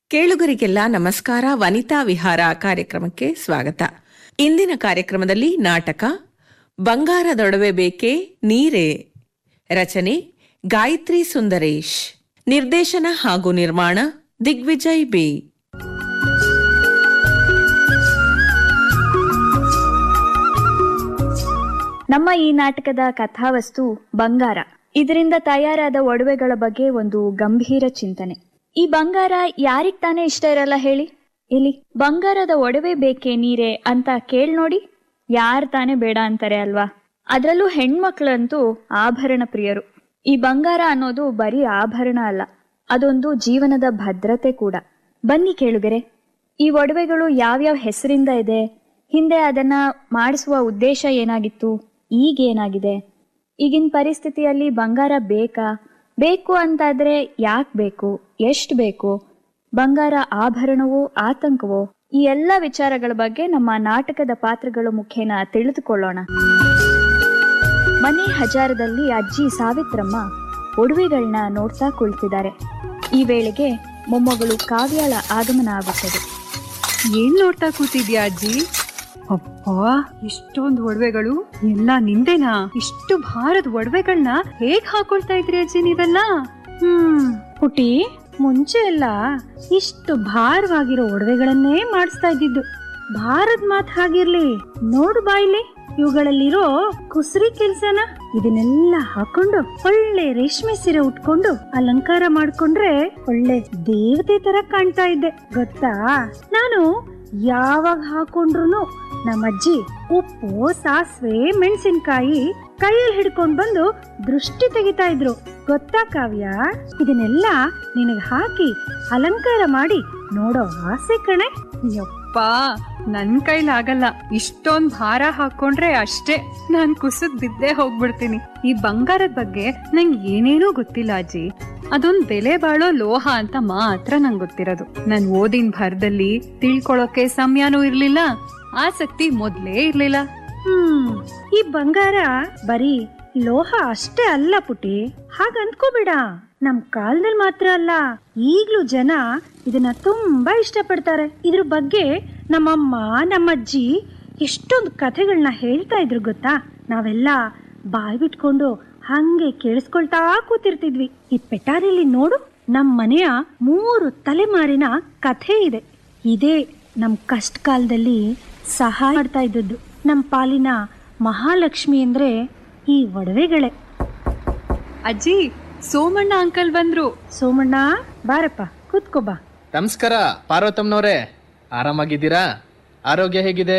ಕೇಳುಗರಿಗೆಲ್ಲ ನಮಸ್ಕಾರ ವನಿತಾ ವಿಹಾರ ಕಾರ್ಯಕ್ರಮಕ್ಕೆ ಸ್ವಾಗತ ಇಂದಿನ ಕಾರ್ಯಕ್ರಮದಲ್ಲಿ ನಾಟಕ ಬಂಗಾರದೊಡವೆ ಬೇಕೆ ನೀರೇ ರಚನೆ ಗಾಯತ್ರಿ ಸುಂದರೇಶ್ ನಿರ್ದೇಶನ ಹಾಗೂ ನಿರ್ಮಾಣ ದಿಗ್ವಿಜಯ್ ಬಿ ನಮ್ಮ ಈ ನಾಟಕದ ಕಥಾವಸ್ತು ಬಂಗಾರ ಇದರಿಂದ ತಯಾರಾದ ಒಡವೆಗಳ ಬಗ್ಗೆ ಒಂದು ಗಂಭೀರ ಚಿಂತನೆ ಈ ಬಂಗಾರ ಯಾರಿಗ್ ತಾನೇ ಇಷ್ಟ ಇರಲ್ಲ ಹೇಳಿ ಇಲ್ಲಿ ಬಂಗಾರದ ಒಡವೆ ಬೇಕೇ ನೀರೇ ಅಂತ ಕೇಳ್ ನೋಡಿ ಯಾರ್ ತಾನೇ ಬೇಡ ಅಂತಾರೆ ಅಲ್ವಾ ಅದರಲ್ಲೂ ಹೆಣ್ಮಕ್ಳಂತೂ ಆಭರಣ ಪ್ರಿಯರು ಈ ಬಂಗಾರ ಅನ್ನೋದು ಬರೀ ಆಭರಣ ಅಲ್ಲ ಅದೊಂದು ಜೀವನದ ಭದ್ರತೆ ಕೂಡ ಬನ್ನಿ ಕೇಳುಗರೆ ಈ ಒಡವೆಗಳು ಯಾವ್ಯಾವ ಹೆಸರಿಂದ ಇದೆ ಹಿಂದೆ ಅದನ್ನ ಮಾಡಿಸುವ ಉದ್ದೇಶ ಏನಾಗಿತ್ತು ಈಗ ಏನಾಗಿದೆ ಈಗಿನ ಪರಿಸ್ಥಿತಿಯಲ್ಲಿ ಬಂಗಾರ ಬೇಕಾ ಬೇಕು ಅಂತಾದ್ರೆ ಯಾಕೆ ಬೇಕು ಎಷ್ಟು ಬೇಕು ಬಂಗಾರ ಆಭರಣವೋ ಆತಂಕವೋ ಈ ಎಲ್ಲ ವಿಚಾರಗಳ ಬಗ್ಗೆ ನಮ್ಮ ನಾಟಕದ ಪಾತ್ರಗಳ ಮುಖೇನ ತಿಳಿದುಕೊಳ್ಳೋಣ ಮನೆ ಹಜಾರದಲ್ಲಿ ಅಜ್ಜಿ ಸಾವಿತ್ರಮ್ಮ ಒಡವೆಗಳನ್ನ ನೋಡ್ತಾ ಕುಳಿತಿದ್ದಾರೆ ಈ ವೇಳೆಗೆ ಮೊಮ್ಮಗಳು ಕಾವ್ಯಾಳ ಆಗಮನ ಆಗುತ್ತದೆ ಏನ್ ನೋಡ್ತಾ ಕೂತಿದ್ಯಾ ಅಜ್ಜಿ ಅಪ್ಪ ಇಷ್ಟೊಂದ್ ಒಡವೆಗಳು ಎಲ್ಲ ನಿಂದೇನಾ ಇಷ್ಟು ಭಾರದ ಒಡವೆಗಳನ್ನ ಹೇಗ್ ಹಾಕೊಳ್ತಾ ಇದ್ರಿ ಅಜ್ಜಿ ನೀವೆಲ್ಲ ಹ್ಮ್ ಪುಟಿ ಮುಂಚೆ ಎಲ್ಲ ಇಷ್ಟು ಭಾರವಾಗಿರೋ ಒಡವೆಗಳನ್ನೇ ಮಾಡಿಸ್ತಾ ಇದ್ದಿದ್ದು ಭಾರದ್ ಮಾತ್ ಹಾಗಿರ್ಲಿ ನೋಡು ಬಾಯ್ಲಿ ಇವುಗಳಲ್ಲಿರೋ ಕುಸ್ರಿ ಕೆಲ್ಸನ ಇದನ್ನೆಲ್ಲ ಹಾಕೊಂಡು ಒಳ್ಳೆ ರೇಷ್ಮೆ ಸೀರೆ ಉಟ್ಕೊಂಡು ಅಲಂಕಾರ ಮಾಡ್ಕೊಂಡ್ರೆ ಒಳ್ಳೆ ದೇವತೆ ತರ ಕಾಣ್ತಾ ಇದ್ದೆ ಗೊತ್ತಾ ನಾನು ಯಾವಾಗ ಹಾಕೊಂಡ್ರು ನಮ್ಮಜ್ಜಿ ಉಪ್ಪು ಸಾಸಿವೆ ಮೆಣಸಿನ್ಕಾಯಿ ಕೈಯಲ್ಲಿ ಹಿಡ್ಕೊಂಡ್ ಬಂದು ದೃಷ್ಟಿ ತೆಗಿತಾ ಇದ್ರು ಗೊತ್ತಾ ಕಾವ್ಯ ಇದನ್ನೆಲ್ಲ ನಿನಗೆ ಹಾಕಿ ಅಲಂಕಾರ ಮಾಡಿ ನೋಡೋ ಆಸೆ ಕಣೆ ಯಪ್ಪ ನನ್ ಕೈಲಾಗಲ್ಲ ಇಷ್ಟೊಂದ್ ಭಾರ ಹಾಕೊಂಡ್ರೆ ಅಷ್ಟೇ ನಾನ್ ಕುಸಿದ್ ಬಿದ್ದೇ ಹೋಗ್ಬಿಡ್ತೀನಿ ಈ ಬಂಗಾರದ ಬಗ್ಗೆ ನಂಗೆ ಏನೇನೂ ಗೊತ್ತಿಲ್ಲ ಅಜ್ಜಿ ಅದೊಂದ್ ಬೆಲೆ ಬಾಳೋ ಲೋಹ ಅಂತ ಮಾತ್ರ ನಂಗೆ ಗೊತ್ತಿರೋದು ನನ್ ಓದಿನ ಭರದಲ್ಲಿ ತಿಳ್ಕೊಳಕ್ಕೆ ಸಮಯನೂ ಇರ್ಲಿಲ್ಲ ಆಸಕ್ತಿ ಮೊದ್ಲೇ ಇರ್ಲಿಲ್ಲ ಹ್ಮ್ ಈ ಬಂಗಾರ ಬರೀ ಲೋಹ ಅಷ್ಟೇ ಅಲ್ಲ ಪುಟಿ ಹಾಗ ಅಂದ್ಕೋಬೇಡ ನಮ್ ಕಾಲದಲ್ಲಿ ಮಾತ್ರ ಅಲ್ಲ ಈಗ್ಲೂ ಜನ ಇದನ್ನ ತುಂಬಾ ಇಷ್ಟಪಡ್ತಾರೆ ಇದ್ರ ಬಗ್ಗೆ ನಮ್ಮಮ್ಮ ನಮ್ಮಜ್ಜಿ ಎಷ್ಟೊಂದು ಕಥೆಗಳನ್ನ ಹೇಳ್ತಾ ಇದ್ರು ಗೊತ್ತಾ ನಾವೆಲ್ಲ ಬಾಯ್ ಬಿಟ್ಕೊಂಡು ಹಂಗೆ ಕೇಳಿಸ್ಕೊಳ್ತಾ ಕೂತಿರ್ತಿದ್ವಿ ಈ ಪೆಟಾರಿಲಿ ನೋಡು ನಮ್ ಮನೆಯ ಮೂರು ತಲೆಮಾರಿನ ಕಥೆ ಇದೆ ಇದೇ ನಮ್ ಕಷ್ಟ ಕಾಲದಲ್ಲಿ ಸಹಾಯ ಮಾಡ್ತಾ ಇದ್ದದ್ದು ನಮ್ ಪಾಲಿನ ಮಹಾಲಕ್ಷ್ಮಿ ಅಂದ್ರೆ ಈ ಒಡವೆಗಳೇ ಅಜ್ಜಿ ಸೋಮಣ್ಣ ಅಂಕಲ್ ಬಂದ್ರು ಸೋಮಣ್ಣ ಬಾರಪ್ಪ ಕೂತ್ಕೋ ಬಾ ನಮಸ್ಕಾರ ಪಾರ್ವತಮ್ಮನವ್ರೆ ಆರಾಮಾಗಿದ್ದೀರಾ ಆರೋಗ್ಯ ಹೇಗಿದೆ